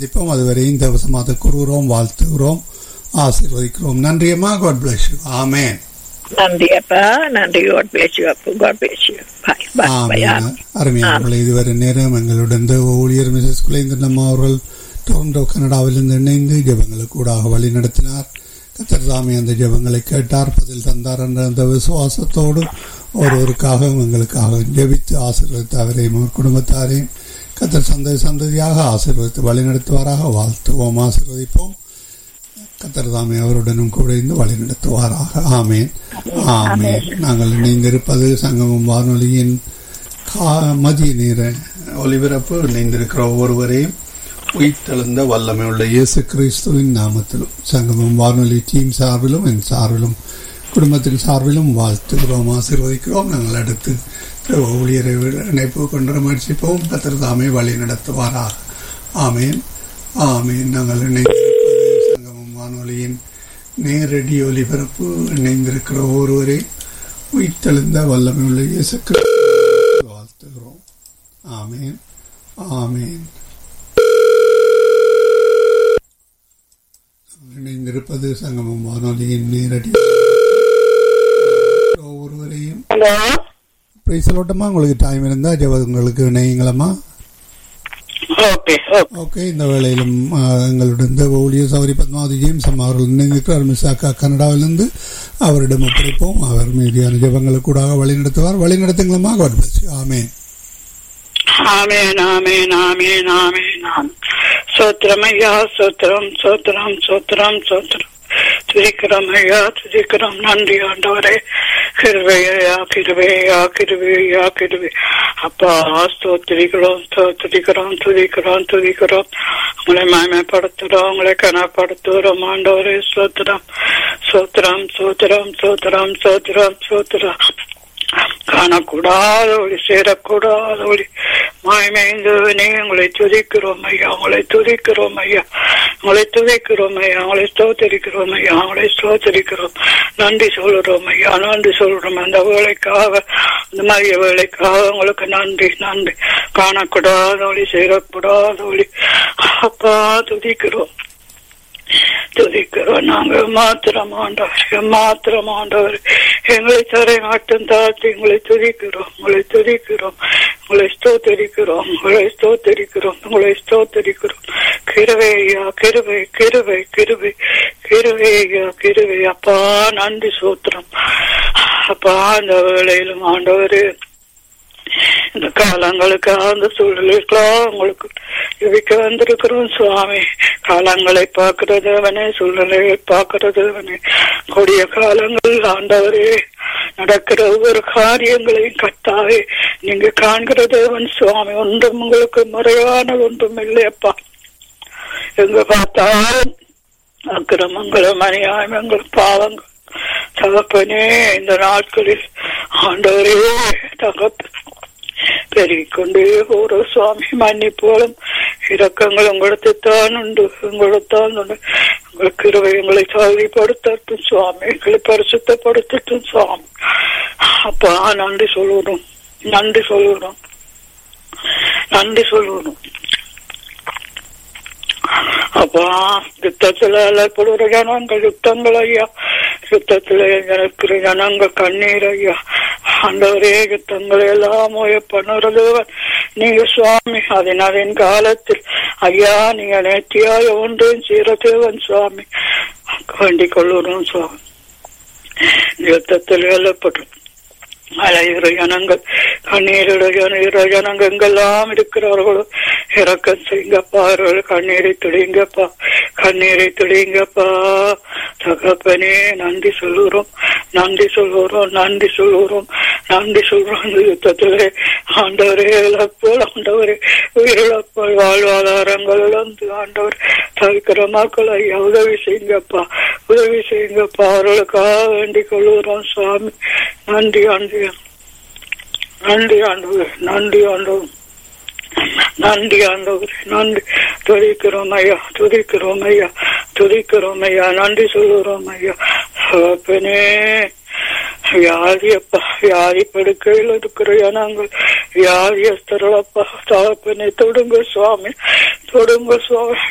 சந்திப்போம் அதுவரை இந்த வசமாக கூறுகிறோம் வாழ்த்துகிறோம் ஆசீர்வதிக்கிறோம் நன்றியம்மா காட் பிளஸ் யூ ஆமேன் நன்றி அப்பா நன்றி காட் பிளேஸ் யூ அப்பா god bless you bye bye bye ஆமேன் அருமையானவர்களே இதுவரை நேரம் எங்களுடன் தேவ ஊழியர் மிசஸ் குலேந்திரன் அம்மா அவர்கள் டொரண்டோ கனடாவிலிருந்து இணைந்து ஜெபங்களுக்கு கூடாக வழி நடத்தினார் கத்தர்தாமி அந்த ஜெபங்களை கேட்டார் பதில் தந்தார் என்ற அந்த விசுவாசத்தோடு ஒருவருக்காக எங்களுக்காக ஜெபித்து ஆசீர்வதித்து அவரையும் அவர் குடும்பத்தாரையும் கத்தர் சந்ததி சந்ததியாக ஆசீர்வதித்து வழி நடத்துவாராக வாழ்த்துவோம் ஆசீர்வதிப்போம் கத்தர்தாமே அவருடனும் கூட இருந்து வழி நடத்துவாராக ஆமேன் ஆமேன் நாங்கள் இணைந்திருப்பது சங்கமம் வானொலியின் கா- மதிய நேர ஒலிபரப்பு இணைந்திருக்கிற ஒவ்வொருவரையும் உயிர்த்தெழுந்த வல்லமை உள்ள இயேசு கிறிஸ்துவின் நாமத்திலும் சங்கமம் வானொலி டீம் சார்பிலும் என் சார்பிலும் குடும்பத்தின் சார்பிலும் வாழ்த்துகிறோம் ஆசீர்வதிக்கிறோம் நாங்கள் அடுத்து தேவ ஊழியரை இணைப்பு கொண்டு முயற்சிப்போம் கத்திரதாமே வழி நடத்துவாராக ஆமேன் ஆமேன் நாங்கள் இணைந்திருப்பது சங்கமம் வானொலியின் நேரடி ஒலிபரப்பு இணைந்திருக்கிற ஒருவரை உயிர்த்தெழுந்த வல்லமை உள்ள இயேசு கிறிஸ்துவை வாழ்த்துகிறோம் ஆமேன் ஆமேன் இணைந்திருப்பது சங்கமம் வானொலியின் நேரடி ஒவ்வொருவரையும் ஹலோ சொல்லட்டுமா உங்களுக்கு டைம் இருந்தா ஜெப உங்களுக்கு இணையுங்களம்மா ஓகே ஓகே ஓகே இந்த வேளையிலும் ஆ, எங்களுடன் இந்த ஊழியர் சௌரி பத்மாவதி ஜேம்ஸ் அம்மா அவர்கள் இணைந்திருக்கிறார் மிஸ்ஸாக்கா கனடாவிலிருந்து அவரிடம் ஒப்படைப்போம் அவர் மீதியான ஜெபங்களுக்கு கூட வழி நடத்துவார் வழி நடத்துங்களம்மா God bless you. ஆமென் ஆமேன் ஆமேன் ஆமேன் ஆமேன் ஆமேன் சோத்திரம் ஐயா சோத்திரம் சோத்திரம் சோத்திரம் சோத்திரம் துதிக்கிறோம் ஐயா துதிக்கிறோம் நன்றி ஆண்டவரே கிருபையா கிருபையா கிருபையா கிருபை அப்பா ஸ்தோத்திரிக்கிறோம் ஸ்தோத்திரிக்கிறோம் துதிக்கிறோம் துதிக்கிறோம் உங்களை மயமைப்படுத்துறோம் உங்களை கனப்படுத்துகிறோம் ஆண்டவரே சோத்திரம் சோத்திரம் சோத்திரம் சோத்திரம் சோத்திரம் சோத்திரம் காணக்கூடாத ஒளி சேரக்கூடாத ஒளி மாய்மைந்தவனே உங்களை துதிக்கிறோம் ஐயா உங்களை துதிக்கிறோம் ஐயா உங்களை துதிக்கிறோம் ஐயா உங்களை ஸ்தோத்தரிக்கிறோம் ஐயா உங்களை ஸ்தோத்தரிக்கிறோம் நன்றி சொல்கிறோம் ஐயா நன்றி சொல்றோம் அந்த வேலைக்காக இந்த மாதிரி வேலைக்காக உங்களுக்கு நன்றி நன்றி காணக்கூடாத ஒளி சேரக்கூடாத ஒளி அப்பா துதிக்கிறோம் துதிக்கிறோம் நாங்க மாத்திரம் ஆண்டவர் மாத்திரம் ஆண்டவர் எங்களை தரை மட்டும் தாழ்த்தி உங்களை துதிக்கிறோம் உங்களை துதிக்கிறோம் உங்களை ஸ்தோத்தரிக்கிறோம் உங்களை ஸ்தோத்தரிக்கிறோம் உங்களை ஸ்தோத்தரிக்கிறோம் கிருவை ஐயா கிருவை கிருவை கிருவை கிருவை ஐயா கிருவை அப்பா நன்றி சோத்திரம் அப்பா அந்த வேளையிலும் ஆண்டவரே இந்த காலங்களுக்கு அந்த சூழலுக்கெல்லாம் உங்களுக்கு ஜெபிக்க வந்திருக்கிறோம் சுவாமி காலங்களை பார்க்கிறதவனே சூழ்நிலையை பார்க்கிறதவனே கொடிய காலங்கள் ஆண்டவரே நடக்கிற ஒவ்வொரு காரியங்களையும் கத்தாவே நீங்க காண்கிறதவன் சுவாமி ஒன்றும் உங்களுக்கு முறையான ஒன்றும் இல்லையப்பா எங்க பார்த்தாலும் அக்கிரமங்களும் அநியாயங்களும் பாவங்கள் தகப்பனே இந்த நாட்களில் ஆண்டவரே தகப்பு பெருகிக்கொண்டே போற சுவாமி மன்னிப்போலும் இரக்கங்கள் உங்களுக்கு தான் உண்டு உங்களுக்கு தான் உண்டு உங்களுக்கு இருவை எங்களை சாதிப்படுத்தட்டும் சுவாமி எங்களை பரிசுத்தப்படுத்தட்டும் சுவாமி அப்பா நன்றி சொல்லுறோம் நன்றி சொல்லுறோம் நன்றி சொல்லுறோம் அப்பா யுத்தத்துல அலப்படுற ஜனங்கள் யுத்தங்கள் ஐயா யுத்தத்துல இருக்கிற ஜனங்கள் கண்ணீர் ஐயா ஆண்டவரே யுத்தங்களை எல்லாம் பண்ணுறது நீங்க சுவாமி அதன் அதன் காலத்தில் ஐயா நீங்க நேர்த்தியாய ஒன்றும் சீரதேவன் சுவாமி வேண்டிக் கொள்ளுறோம் சுவாமி யுத்தத்தில் எல்லப்படும் அலைகிற ஜனங்கள் கண்ணீருடைய ஜனங்கள் எங்கெல்லாம் இருக்கிறவர்களோ இறக்கம் செய்யுங்கப்பா அவர்கள் கண்ணீரை துடிங்கப்பா கண்ணீரை துடிங்கப்பா தகப்பனே நன்றி சொல்லுறோம் நன்றி சொல்லுறோம் நன்றி சொல்லுறோம் நன்றி சொல்றோம் இந்த யுத்தத்திலே ஆண்டவரே இழப்போல் ஆண்டவரே உயிரிழப்போல் வாழ்வாதாரங்கள் இழந்து ஆண்டவர் தவிக்கிற மக்களை உதவி செய்யுங்கப்பா உதவி செய்யுங்கப்பா அவர்களுக்காக வேண்டிக் கொள்ளுகிறோம் சுவாமி நன்றி ஆண்டு நன்றி ஆண்டவர் நன்றி ஆண்டவர் நன்றி ஆண்டவர் நன்றி துதிக்கிறோம் ஐயா துதிக்கிறோம் ஐயா துதிக்கிறோம் ஐயா நன்றி சொல்லுறோம் ஐயா அப்பனே வியாதி அப்பா வியாதி படுக்கையில் இருக்கிற நாங்கள் வியாதியஸ்தர்களப்பா தாப்பனை தொடுங்க சுவாமி தொடுங்க சுவாமி